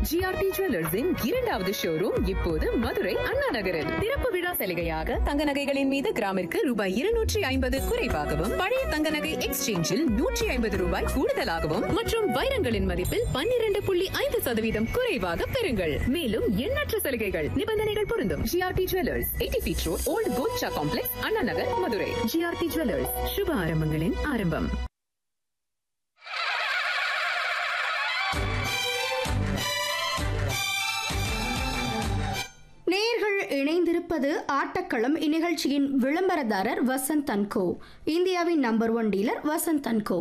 GRT ஜுவல்லர்ஸின் இரண்டாவது showroom இப்போது மதுரை அண்ணா நகரில் திறப்பு விழா சலுகையாக தங்க நகைகளின் மீது கிராமிற்கு ரூபாய் இருநூற்றி ஐம்பது குறைவாகவும் பழைய தங்க நகை எக்ஸ்சேஞ்சில் நூற்றி ஐம்பது ரூபாய் கூடுதலாகவும் மற்றும் வைரங்களின் மதிப்பில் பன்னிரண்டு புள்ளி ஐந்து சதவீதம் குறைவாக பெறுங்கள் மேலும் எண்ணற்ற சலுகைகள் நிபந்தனைகள் பொருந்தும் GRT jewellers eighty feet road old Kolcha complex Anna Nagar Madurai GRT jewellers சுப ஆரம்பங்களின் ஆரம்பம் நேர்கள் இணைந்திருப்பது ஆட்டக்களம் இந்நிகழ்ச்சியின் விளம்பரதாரர் வசந்த் அன்கோ இந்தியாவின் number one dealer Vasanth and co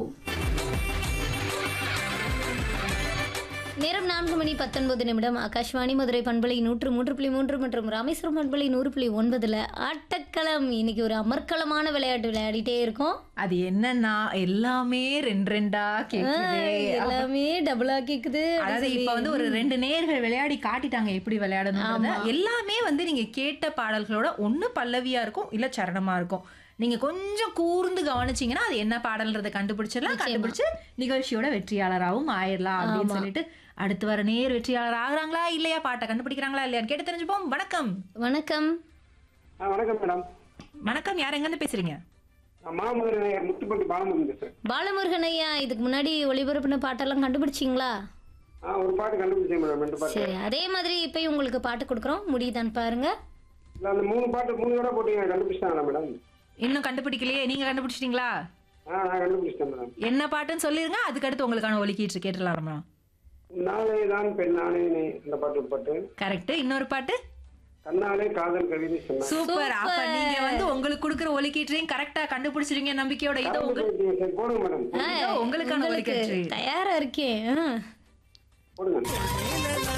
நேரம் நான்கு மணி பத்தொன்பது நிமிடம் ஆகாஷ்வாணி மதுரை பண்பலை நூற்று மூன்று புள்ளி மூன்று மற்றும் ராமேஸ்வரம் பண்பலை நூறு புள்ளி ஒன்பதுல ஆட்டக்களம் இன்னைக்கு ஒரு அமர்க்களமான விளையாட்டு விளையாடிட்டே இருக்கோம் அது என்னன்னா எல்லாமே ரெண்டு ரெண்டா கேக்குது எல்லாமே டபுளா கேக்குது அதாவது இப்ப வந்து ஒரு ரெண்டு நேர்கள் விளையாடி காட்டிட்டாங்க எப்படி விளையாடணும் எல்லாமே வந்து நீங்க கேட்ட பாடல்களோட ஒண்ணு பல்லவியா இருக்கும் இல்ல சரணமா இருக்கும் நீங்க கொஞ்சம் கூர்ந்து கவனிச்சீங்கன்னா அது என்ன பாடல்ன்றதை கண்டுபிடிச்சிடலாம் கண்டுபிடிச்சு நிகழ்ச்சியோட வெற்றியாளராகவும் ஆயிடலாம் அப்படின்னு சொல்லிட்டு அடுத்து வர நேர் வெற்றியாளர் ஆகுறாங்களா இல்லையா பாட்டை கண்டுபிடிக்கிறாங்களா இல்லையான்னு கேட்டு தெரிஞ்சுப்போம் வணக்கம் வணக்கம் ஆ வணக்கம் மேடம் வணக்கம் யார் எங்க இருந்து பேசுறீங்க நான் மாமதுரை நேயர் முத்துப்பட்டி பாலமுருகன் பேசுறேன் பாலமுருகன் ஐயா இதுக்கு முன்னாடி ஒளிபரப்பின பாட்டெல்லாம் கண்டுபிடிச்சிங்களா ஆ ஒரு பாட்டு கண்டுபிடிச்சேன் மேடம் ரெண்டு பாட்டு சரி அதே மாதிரி இப்பயும் உங்களுக்கு பாட்டு கொடுக்குறோம் முடியுதான்னு பாருங்க இல்ல அந்த மூணு பாட்டு மூணு தடவை போட்டீங்க கண்டுபிடிச்சிட்டாங்களா மேடம் இன்னும் கண்டுபிடிக்கலையே நீங்க கண்டுபிடிச்சிட்டீங்களா ஆ நான் கண்டுபிடிச்சிட்டேன் மேடம் என்ன பாட்டுன்னு சொல்லிருங்க அதுக்கு அடுத்து உங்களுக்கான ஒலிக்கீட்டு கேட்டுடலாமா நாளே தான் பெண்ணானே நீ அந்த பாட்டு ஒரு பாட்டு கரெக்ட் இன்னொரு பாட்டு கண்ணாலே காதல் கவிதை சொன்னாங்க சூப்பர் அப்ப நீங்க வந்து உங்களுக்கு கொடுக்குற ஒலிக்கீற்றையும் கரெக்டா கண்டுபிடிச்சிருங்க நம்பிக்கையோட இதோ உங்க சரி போடுங்க மேடம் இதோ உங்களுக்கான உங்களுக்கு ஒலிக்கீற்று தயாரா இருக்கேன் ஆ. போடுங்க